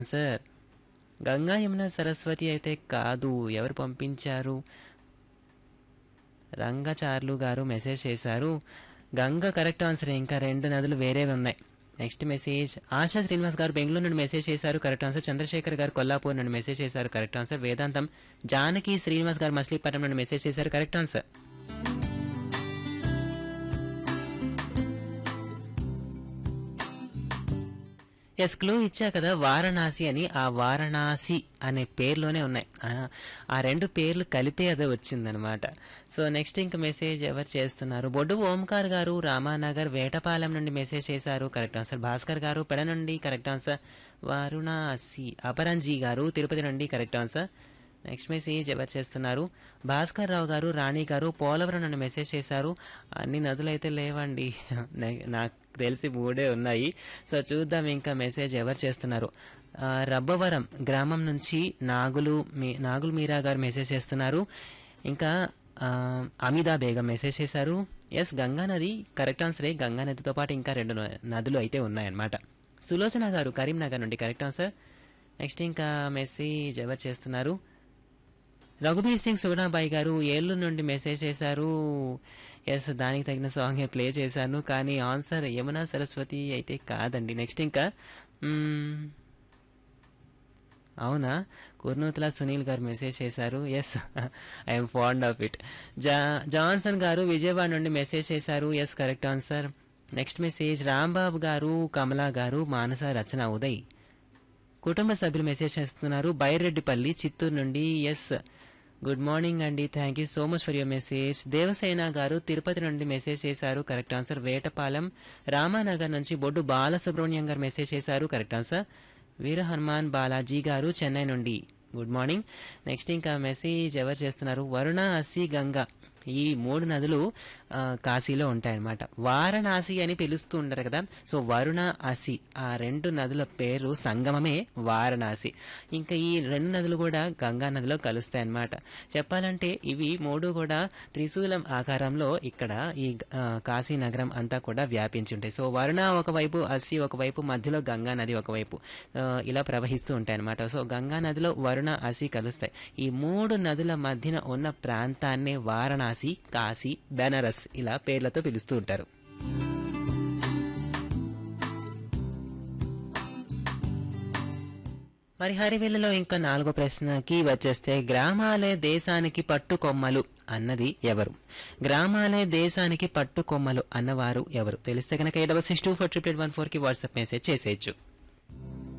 sir Ganga Yamuna Saraswati అయితే కాదు ఎవరు పంపించారు రంగచార్లు గారు మెసేజ్ చేశారు గంగ కరెక్ట్ ఆన్సర్ ఇంకా రెండు నదులు వేరేవి ఉన్నాయి నెక్స్ట్ మెసేజ్ ఆశా శ్రీనివాస్ గారు బెంగళూరు నుండి మెసేజ్ చేశారు కరెక్ట్ ఆన్సర్ చంద్రశేఖర్ గారు కొల్లాపూర్ నుండి మెసేజ్ చేశారు కరెక్ట్ ఆన్సర్ వేదాంతం జానకి శ్రీనివాస్ గారు మచిలీపట్నం నుండి మెసేజ్ చేశారు కరెక్ట్ ఆన్సర్ ఎస్ క్లూ ఇచ్చా కదా వారణాసి అని ఆ వారణాసి అనే పేర్లోనే ఉన్నాయి ఆ- ఆ రెండు పేర్లు కలిపే అదే వచ్చిందనమాట సో నెక్స్ట్ ఇంక మెసేజ్ ఎవరు చేస్తున్నారు బొడ్డు ఓంకార్ గారు రామానగర్ వేటపాలెం నుండి మెసేజ్ చేశారు కరెక్ట్ ఆన్సర్ భాస్కర్ గారు పెడ నుండి కరెక్ట్ ఆన్సర్ వారుణాసి అపరంజీ గారు తిరుపతి నుండి కరెక్ట్ ఆన్సర్ నెక్స్ట్ మెసేజ్ ఎవరు చేస్తున్నారు భాస్కర్ రావు గారు రాణి గారు పోలవరం నుండి మెసేజ్ చేశారు అన్ని నదులు అయితే లేవండి నే- నాకు తెలిసి మూడే ఉన్నాయి సో చూద్దాం ఇంకా మెసేజ్ ఎవరు చేస్తున్నారు ఆ, రబ్బవరం గ్రామం నుంచి నాగులు మీ నాగులు మీరా గారు మెసేజ్ చేస్తున్నారు ఇంకా ఆ, అమిదా బేగం మెసేజ్ చేశారు ఎస్ గంగా నది కరెక్ట్ ఆన్సరే గంగా నదితో పాటు ఇంకా రెండు న- నదులు అయితే ఉన్నాయన్నమాట సులోచన గారు కరీంనగర్ నుండి కరెక్ట్ ఆన్సర్ నెక్స్ట్ ఇంకా మెసేజ్ ఎవరు చేస్తున్నారు రఘుబీర్ సింగ్ సుగుణాబాయి గారు ఏళ్ళు నుండి మెసేజ్ చేశారు ఎస్ దానికి తగిన సాంగ్ ప్లే చేశాను కానీ ఆన్సర్ యమునా సరస్వతి అయితే కాదండి నెక్స్ట్ ఇంకా మ్మ్, అవునా కుర్నూతల సునీల్ గారు మెసేజ్ చేశారు yes I'm fond of it జా జాన్సన్ గారు విజయవాడ నుండి మెసేజ్ చేశారు yes correct answer next message Rambabu గారు కమలా గారు మానస రచన ఉదయ్ కుటుంబ సభ్యులు మెసేజ్ చేస్తున్నారు బైరెడ్డిపల్లి చిత్తూరు నుండి ఎస్ గుడ్ మార్నింగ్ అండి thank you so much for your message Devasena గారు తిరుపతి నుండి మెసేజ్ చేశారు కరెక్ట్ ఆన్సర్ వేటపాలెం రామానగర్ నుంచి బొడ్డు బాలసుబ్రహ్మణ్యం గారు మెసేజ్ చేశారు కరెక్ట్ ఆన్సర్ వీర హనుమాన్ బాలాజీ గారు చెన్నై నుండి గుడ్ మార్నింగ్ నెక్స్ట్ ఇంకా మెసేజ్ ఎవరు చేస్తున్నారు వరుణ అసి గంగా ఈ మూడు నదులు ఆ, కాశీలో ఉంటాయన్నమాట వారణాసి అని పిలుస్తూ ఉంటారు కదా సో వరుణ అసి ఆ రెండు నదుల పేరు సంగమమే వారణాసి ఇంకా ఈ రెండు నదులు కూడా గంగా నదిలో కలుస్తాయి అన్నమాట చెప్పాలంటే ఇవి మూడు కూడా త్రిశూలం ఆకారంలో ఇక్కడ ఈ ఆ, కాశీ నగరం అంతా కూడా వ్యాపించి ఉంటాయి సో వరుణ ఒకవైపు అసి ఒకవైపు మధ్యలో గంగా నది ఒకవైపు ఆ, ఇలా ప్రవహిస్తూ ఉంటాయి అన్నమాట సో గంగా నదిలో వరుణ అసి కలుస్తాయి ఈ మూడు నదుల మధ్యన ఉన్న ప్రాంతాన్నే వారణాసి కాశీ బెనారస్ ఇలా పేర్లతో పిలుస్తూ ఉంటారు మరి హరివేలలో ఇంకా నాలుగో ప్రశ్నకి వచ్చేస్తే గ్రామాలే దేశానికి పట్టుకొమ్మలు అన్నది ఎవరు గ్రామాలే దేశానికి పట్టుకొమ్మలు అన్నవారు ఎవరు తెలిస్తే కనుక eight double six two four triple one ఫోర్కి వాట్సాప్ మెసేజ్ చేసేయచ్చు